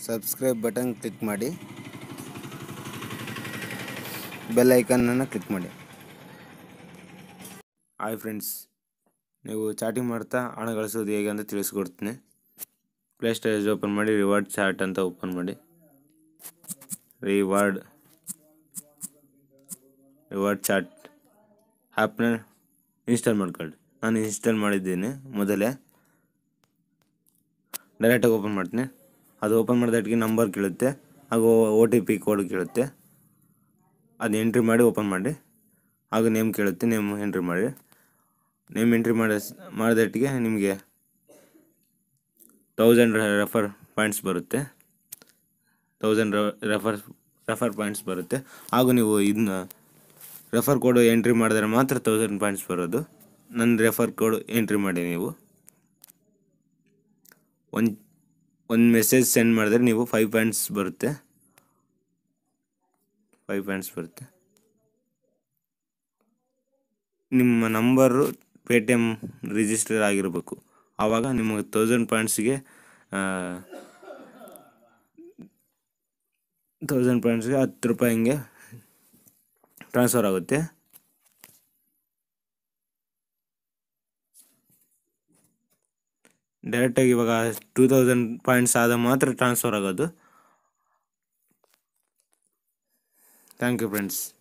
subscribe button click ಮಾಡಿ bell ಐಕನ್ನನ್ನು click ಮಾಡಿ ಹಾಯ್ ಫ್ರೆಂಡ್ಸ್ ನೀವು ಚಾಟಿಂಗ್ ಮಾಡ್ತಾ ಹಣ ಗಳಿಸೋದು ಹೇಗೆ ಅಂತ ತಿಳಿಸ್ಕೊಡ್ತೀನಿ ಪ್ಲೇ ಸ್ಟೋರೇಜ್ ಓಪನ್ ಮಾಡಿ ರಿವಾರ್ಡ್ ಚಾಟ್ ಅಂತ ಓಪನ್ ಮಾಡಿ ರಿವಾರ್ಡ್ ರಿವಾರ್ಡ್ ಚಾಟ್ ಆ್ಯಪ್ನ ಇನ್ಸ್ಟಾಲ್ ಮಾಡ್ಕೊಳ್ಳಿ ನಾನು ಇನ್ಸ್ಟಾಲ್ ಮಾಡಿದ್ದೀನಿ ಮೊದಲೇ ಡೈರೆಕ್ಟಾಗಿ ಓಪನ್ ಮಾಡ್ತೀನಿ ಅದು ಓಪನ್ ಮಾಡಿದಟ್ಟಿಗೆ ನಂಬರ್ ಕೇಳುತ್ತೆ ಹಾಗೂ ಓ ಟಿ ಪಿ ಕೋಡ್ ಕೇಳುತ್ತೆ ಅದು ಎಂಟ್ರಿ ಮಾಡಿ ಓಪನ್ ಮಾಡಿ ಹಾಗೂ ನೇಮ್ ಕೇಳುತ್ತೆ ನೇಮ್ ಎಂಟ್ರಿ ಮಾಡಿ ನೇಮ್ ಎಂಟ್ರಿ ಮಾಡಿ ಮಾಡಿದಟ್ಟಿಗೆ ನಿಮಗೆ ತೌಸಂಡ್ ರೆಫರ್ ಪಾಯಿಂಟ್ಸ್ ಬರುತ್ತೆ ತೌಸಂಡ್ ರೆಫರ್ ರೆಫರ್ ಪಾಯಿಂಟ್ಸ್ ಬರುತ್ತೆ ಹಾಗೂ ನೀವು ಇದನ್ನ ರೆಫರ್ ಕೋಡ್ ಎಂಟ್ರಿ ಮಾಡಿದ್ರೆ ಮಾತ್ರ ತೌಸಂಡ್ ಪಾಯಿಂಟ್ಸ್ ಬರೋದು ನನ್ನ ರೆಫರ್ ಕೋಡ್ ಎಂಟ್ರಿ ಮಾಡಿ ನೀವು ಒಂದು ಒಂದು ಮೆಸೇಜ್ ಸೆಂಡ್ ಮಾಡಿದ್ರೆ ನೀವು ಫೈವ್ ಪಾಯಿಂಟ್ಸ್ ಬರುತ್ತೆ ಫೈವ್ ಪಾಯಿಂಟ್ಸ್ ಬರುತ್ತೆ ನಿಮ್ಮ number Paytm register ಆಗಿರಬೇಕು ಆವಾಗ ನಿಮಗೆ ತೌಸಂಡ್ ಪಾಯಿಂಟ್ಸ್ಗೆ ತೌಸಂಡ್ ಪಾಯಿಂಟ್ಸ್ಗೆ ಹತ್ತು ರೂಪಾಯಿ ಹಿಂಗೆ ಟ್ರಾನ್ಸ್ಫರ್ ಆಗುತ್ತೆ ಡೈರೆಕ್ಟಾಗಿ ಇವಾಗ ಟೂ ತೌಸಂಡ್ ಪಾಯಿಂಟ್ಸ್ ಆದ ಮಾತ್ರ ಟ್ರಾನ್ಸ್ಫರ್ ಆಗೋದು ಥ್ಯಾಂಕ್ ಯು ಫ್ರೆಂಡ್ಸ್